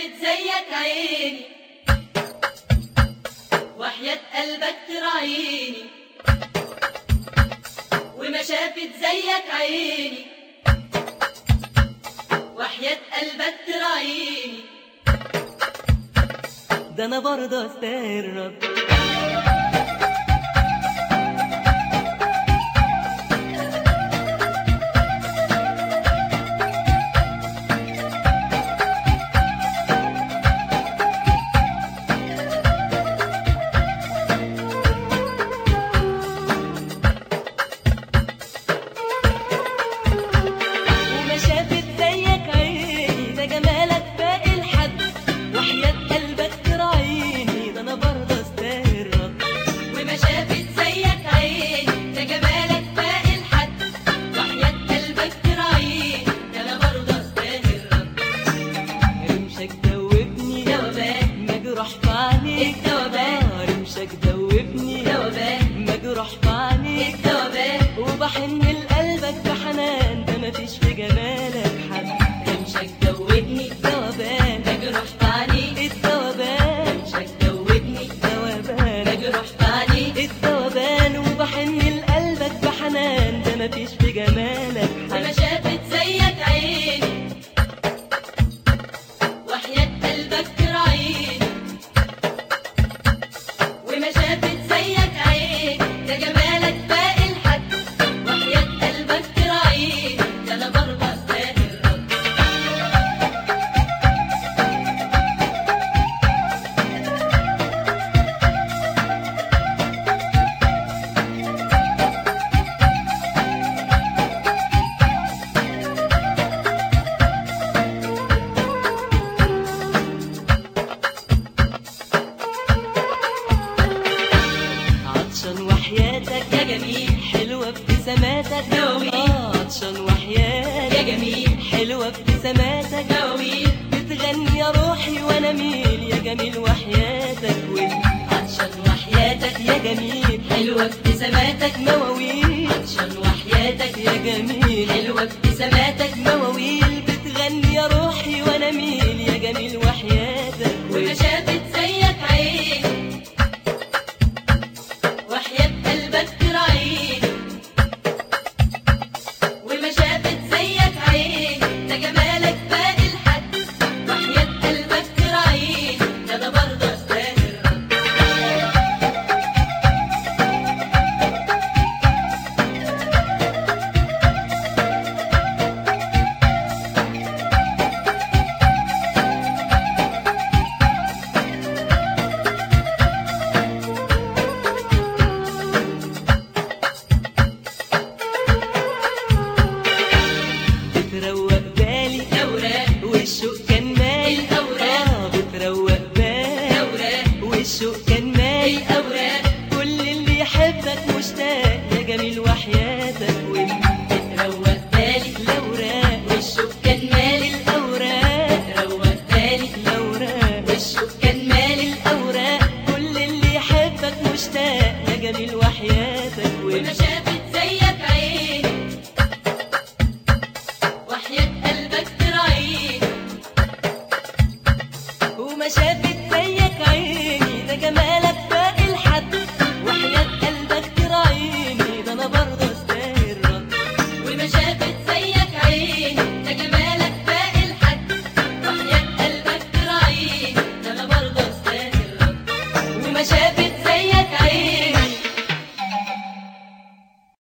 شافت زيك عيني وحياة قلبك تراعيني وما شافت زيك عيني وحياة قلبك تراعيني ده انا برضه استاهل رد وما شافت زيك عيني ده جمالك باقي الحد وحياة قلبك تراعيني ده انا برضه استاهل رد وما شافت زيك عيني ده جمالك باقي الحد وحياة قلبك تراعيني ده انا برضه استاهل رد رمشك دوبني دوبان مجروح في عينيك الدوبان. آه، رمشك دوبني دوبان مجروح في عينيك الدوبان وبحن لقلبك بحنان ده مفيش في جمالك حد رمشك دوبني دوبان مجروح في عينيك الدوبان رمشك دوبني دوبان مجروح في عينيك الدوبان وبحن لقلبك بحنان ده مفيش في جمالك وما حد شافت زيك عيني وحياة قلبك تراعيني وما شافت زيك عيني ده جمالك باقي الحد وحياة قلبك تراعيني ده انا برضه استاهل رد عطشان وحياتك يا جميل حلوة ابتساماتك نومي. آه، عطشان وحياتك يا جميل حلوة ابتساماتك نومي بتغني يا روحي وانا ميل يا جميل وحياتك وانت عطشان وحياتك يا جميل حلوة ابتساماتك مواويل عطشان وحياتك يا جميل حلوة ابتساماتك مواويل بتغني يا روحي وانا ميل يا جميل وحياتك وما شافت زيك عيني وحياة قلبك تراعيني وما شافت زيك عيني ده جمالك باقي الحد وحياة قلبك تراعيني ده انا برضه استاهل رد بتروق بالي أوراق والشوق كان مالي الأوراق. آه، بتروق بالي أوراق والشوق كان مالي الأوراق كل اللي يحبك مشتاق يا جميل وحياتك وانت روق بالي الاوراق والشوق كان مالي الاوراق روق بالي الاوراق والشوق كان مالي الاوراق كل اللي يحبك مشتاق يا جميل وحياتك وما وانت شافت زيك عيني وحياة قلبك تراعيني وما شافت زيك عيني ده جمالك باقي الحد وحياة قلبك تراعيني ده انا برضه استاهل رد وما شافت زيك عيني ده جمالك باقي الحد وحياة قلبك تراعيني ده انا برضه استاهل رد وما شافت